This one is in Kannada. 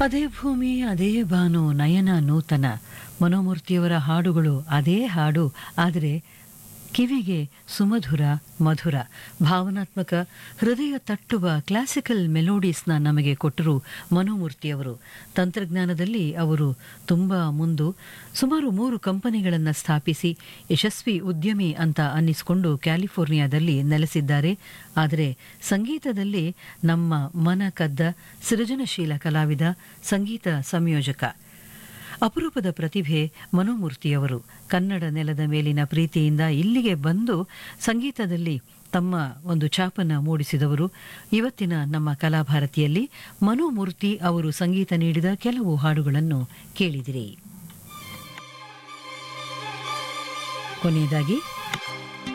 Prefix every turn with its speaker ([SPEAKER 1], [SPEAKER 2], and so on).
[SPEAKER 1] ಅದೇ ಭೂಮಿ ಅದೇ ಬಾನು ನಯನ ನೂತನ ಮನೋಮೂರ್ತಿಯವರ ಹಾಡುಗಳು ಅದೇ ಹಾಡು ಆದರೆ ಕಿವಿಗೆ ಸುಮಧುರ ಮಧುರ ಭಾವನಾತ್ಮಕ ಹೃದಯ ತಟ್ಟುವ ಕ್ಲಾಸಿಕಲ್ ಮೆಲೋಡೀಸ್ನ ನಮಗೆ ಕೊಟ್ಟರು ಮನೋಮೂರ್ತಿಯವರು ತಂತ್ರಜ್ಞಾನದಲ್ಲಿ ಅವರು ತುಂಬ ಮುಂದು ಸುಮಾರು ಮೂರು ಕಂಪನಿಗಳನ್ನು ಸ್ಥಾಪಿಸಿ ಯಶಸ್ವಿ ಉದ್ಯಮಿ ಅಂತ ಅನ್ನಿಸಿಕೊಂಡು ಕ್ಯಾಲಿಫೋರ್ನಿಯಾದಲ್ಲಿ ನೆಲೆಸಿದ್ದಾರೆ ಆದರೆ ಸಂಗೀತದಲ್ಲಿ ನಮ್ಮ ಮನ ಕದ್ದ ಸೃಜನಶೀಲ ಕಲಾವಿದ ಸಂಗೀತ ಸಂಯೋಜಕ ಅಪರೂಪದ ಪ್ರತಿಭೆ ಮನೋಮೂರ್ತಿಯವರು ಕನ್ನಡ ನೆಲದ ಮೇಲಿನ ಪ್ರೀತಿಯಿಂದ ಇಲ್ಲಿಗೆ ಬಂದು ಸಂಗೀತದಲ್ಲಿ ತಮ್ಮ ಒಂದು ಛಾಪನ್ನು ಮೂಡಿಸಿದವರು ಇವತ್ತಿನ ನಮ್ಮ ಕಲಾಭಾರತಿಯಲ್ಲಿ ಮನೋಮೂರ್ತಿ ಅವರು ಸಂಗೀತ ನೀಡಿದ ಕೆಲವು ಹಾಡುಗಳನ್ನು ಕೇಳಿದಿರಿ ಕೊನೆಯದಾಗಿ